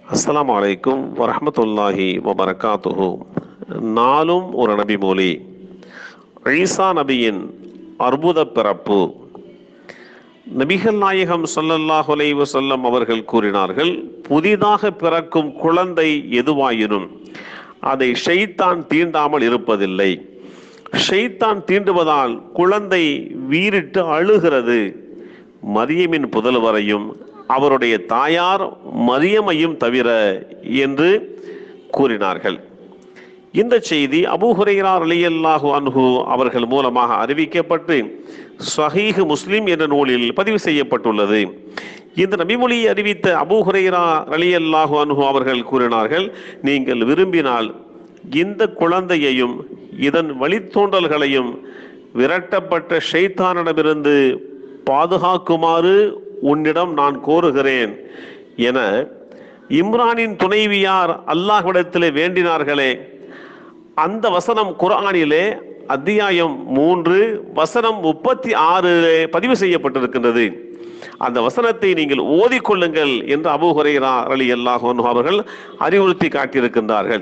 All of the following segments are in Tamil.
அஸ்ஸலாமு அலைக்கும் வரஹ்மத்துல்லாஹி வபரகாத்துஹு நாளும் ஒரு நபி மொழி ஈசா நபியின் அற்புத பிறப்பு நபிகள் நாயகம் ஸல்லல்லாஹு அலைஹி வஸல்லம் அவர்கள் கூறினார்கள் புதிதாக பிறக்கும் குழந்தை எதுவாயினும் அதை ஷைத்தான் தீண்டாமல் இருப்பதில்லை ஷைத்தான் தீண்டுவதால் குழந்தை வீறிட்டு அழுகிறது மரியமின் புதல்வரையும் அவருடைய தாயார் மரியமையும் தவிர என்று கூறினார்கள் இந்த செய்தி அபூ ஹுரைரா ரலியல்லாஹு அன்ஹு அவர்கள் மூலமாக அறிவிக்கப்பட்டு சஹீஹ் முஸ்லிம் என்ற நூலில் பதிவு செய்யப்பட்டுள்ளது இந்த நபிமொழியை அறிவித்த அபூ ஹுரைரா ரலியல்லாஹு அன்ஹு அவர்கள் கூறினார்கள் நீங்கள் விரும்பினால் இந்த குழந்தையையும் இதன் வழித்தோன்றல்களையும் விரட்டப்பட்ட ஷைத்தானிடமிருந்து பாதுகாக்குமாறு உன்னிடம் நான் கோருகிறேன் என இம்ரானின் துணைவியார் அல்லாஹ்விடத்திலே வேண்டினார்களே அந்த வசனம் குர்ஆனிலே அத்தியாயம் மூன்று வசனம் முப்பத்தி ஆறிலே பதிவு செய்யப்பட்டிருக்கின்றது அந்த வசனத்தை நீங்கள் ஓதிக்கொள்ளுங்கள் என்று அபூ ஹுரைரா அலி அல்லாஹ் அவர்கள் அறிவுறுத்தி காட்டியிருக்கின்றார்கள்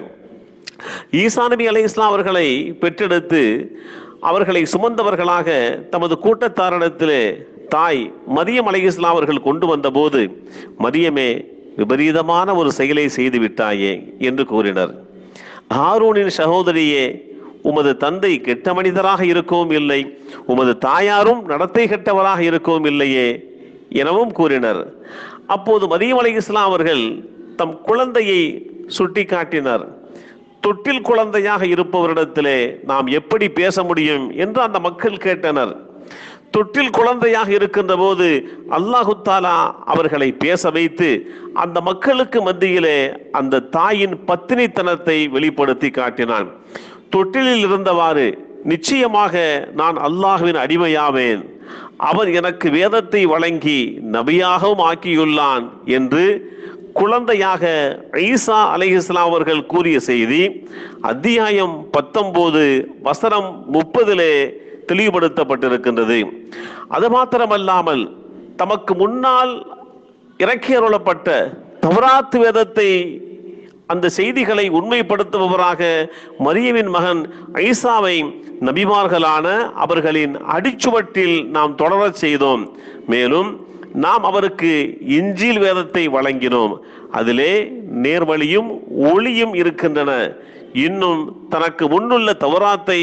ஈசா நபி அலை இஸ்லாம் அவர்களை பெற்றெடுத்து அவர்களை சுமந்தவர்களாக தமது கூட்டத்தாரிடத்திலே தாய் மரியம் அலை இஸ்லாம் அவர்கள் கொண்டு வந்தபோது மரியமே விபரீதமான ஒரு செயலை செய்து விட்டாயே என்று கூறினர் ஹாரூனின் சகோதரியே உமது தந்தை கெட்ட மனிதராக இருக்கவும் இல்லை உமது தாயாரும் நடத்தை கெட்டவராக இருக்கவும் இல்லையே எனவும் கூறினர் அப்போது மதியம் அலை இஸ்லாம் அவர்கள் தம் குழந்தையை சுட்டி காட்டினர் தொட்டில் குழந்தையாக இருப்பவரிடத்திலே நாம் எப்படி பேச முடியும் என்று அந்த மக்கள் கேட்டனர் தொட்டில் குழந்தையாக இருக்கின்ற போது அல்லாஹு தாலா அவர்களை பேச வைத்து அந்த மக்களுக்கு மத்தியிலே அந்த தாயின் பத்தினித்தனத்தை வெளிப்படுத்தி காட்டினான் தொட்டிலில் இருந்தவாறு நிச்சயமாக நான் அல்லாஹுவின் அடிமையாவேன் அவன் எனக்கு வேதத்தை வழங்கி நபியாகவும் ஆக்கியுள்ளான் என்று குழந்தையாக ஈசா அலைஹிஸ்லாம் அவர்கள் கூறிய செய்தி அத்தியாயம் பத்தொன்பது வசனம் முப்பதிலே தெளிவுபடுத்தப்பட்டிருக்கின்றது அது மாத்திரமல்லாமல் தமக்கு முன்னால் இறக்கியருளப்பட்ட தவராத்து வேதத்தை அந்த செய்திகளை உண்மைப்படுத்துபவராக மரியவின் மகன் ஐசாவை நபிமார்களான அவர்களின் அடிச்சுவட்டில் நாம் தொடரச் செய்தோம் மேலும் நாம் அவருக்கு இஞ்சில் வேதத்தை வழங்கினோம் அதிலே நேர்வழியும் ஒளியும் இருக்கின்றன இன்னும் தனக்கு முன்னுள்ள தவறாத்தை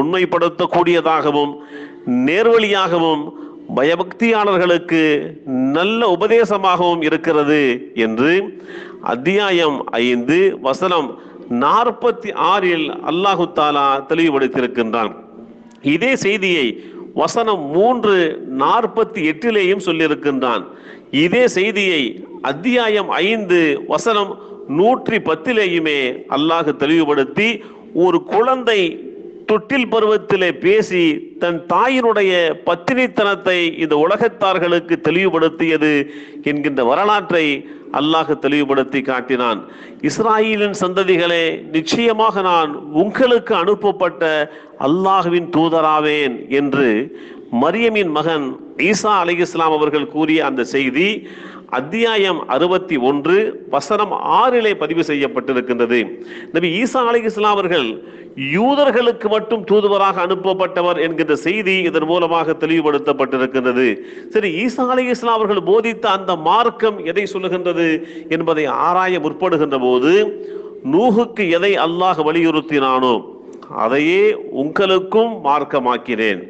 உண்மைப்படுத்தக்கூடியதாகவும் நேர்வழியாகவும் பயபக்தியாளர்களுக்கு நல்ல உபதேசமாகவும் இருக்கிறது என்று அத்தியாயம் ஐந்து வசனம் நாற்பத்தி ஆறில் அல்லாஹு தாலா தெளிவுபடுத்தியிருக்கின்றான் இதே செய்தியை வசனம் மூன்று நாற்பத்தி எட்டிலேயும் சொல்லியிருக்கின்றான் இதே செய்தியை அத்தியாயம் ஐந்து வசனம் நூற்றி பத்திலேயுமே அல்லாஹ் தெளிவுபடுத்தி ஒரு குழந்தை தொட்டில் பருவத்திலே பேசி தன் தாயினுடைய பத்தினித்தனத்தை இந்த உலகத்தார்களுக்கு தெளிவுபடுத்தியது என்கின்ற வரலாற்றை அல்லாஹ் தெளிவுபடுத்தி காட்டினான் இஸ்ராயலின் சந்ததிகளே நிச்சயமாக நான் உங்களுக்கு அனுப்பப்பட்ட அல்லாஹுவின் தூதராவேன் என்று மரியமின் மகன் ஈசா அலி இஸ்லாம் அவர்கள் கூறிய அந்த செய்தி அத்தியாயம் அறுபத்தி ஒன்று வசனம் ஆறிலே பதிவு செய்யப்பட்டிருக்கின்றது நபி ஈசா அலி இஸ்லாம் அவர்கள் யூதர்களுக்கு மட்டும் தூதுவராக அனுப்பப்பட்டவர் என்கின்ற செய்தி இதன் மூலமாக தெளிவுபடுத்தப்பட்டிருக்கின்றது சரி ஈசா அலி இஸ்லாம் அவர்கள் போதித்த அந்த மார்க்கம் எதை சொல்லுகின்றது என்பதை ஆராய முற்படுகின்ற போது நூகுக்கு எதை அல்லாஹ் வலியுறுத்தினானோ அதையே உங்களுக்கும் மார்க்கமாக்கிறேன்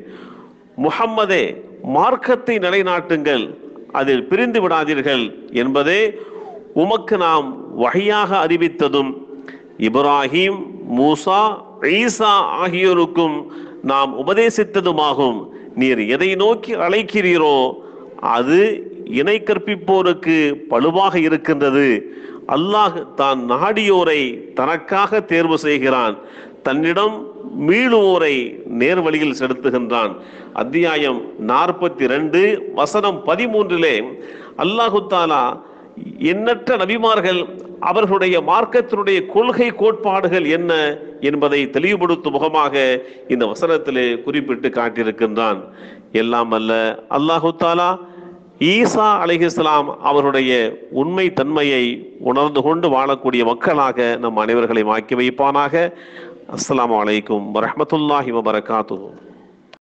முஹம்மதே மார்க்கத்தை நிலைநாட்டுங்கள் அதில் பிரிந்து விடாதீர்கள் என்பதே உமக்கு நாம் வகையாக அறிவித்ததும் இப்ராஹிம் மூசா ஈசா ஆகியோருக்கும் நாம் உபதேசித்ததுமாகும் நீர் எதை நோக்கி அழைக்கிறீரோ அது இணை கற்பிப்போருக்கு பழுவாக இருக்கின்றது அல்லாஹ் தான் நாடியோரை தனக்காக தேர்வு செய்கிறான் தன்னிடம் மீளுவோரை நேர்வழியில் செலுத்துகின்றான் அத்தியாயம் நாற்பத்தி ரெண்டு வசனம் பதிமூன்றிலே அல்லாஹு தாலா எண்ணற்ற நபிமார்கள் அவர்களுடைய மார்க்கத்தினுடைய கொள்கை கோட்பாடுகள் என்ன என்பதை தெளிவுபடுத்தும் முகமாக இந்த வசனத்திலே குறிப்பிட்டு காட்டியிருக்கின்றான் எல்லாம் அல்ல அல்லாஹு தாலா ஈசா அலைஹிஸ்லாம் அவருடைய உண்மை தன்மையை உணர்ந்து கொண்டு வாழக்கூடிய மக்களாக நம் அனைவர்களையும் ஆக்கி வைப்பானாக அஸ்ஸலாமு அலைக்கும் வரஹ்மத்துல்லாஹி வபரகாத்துஹு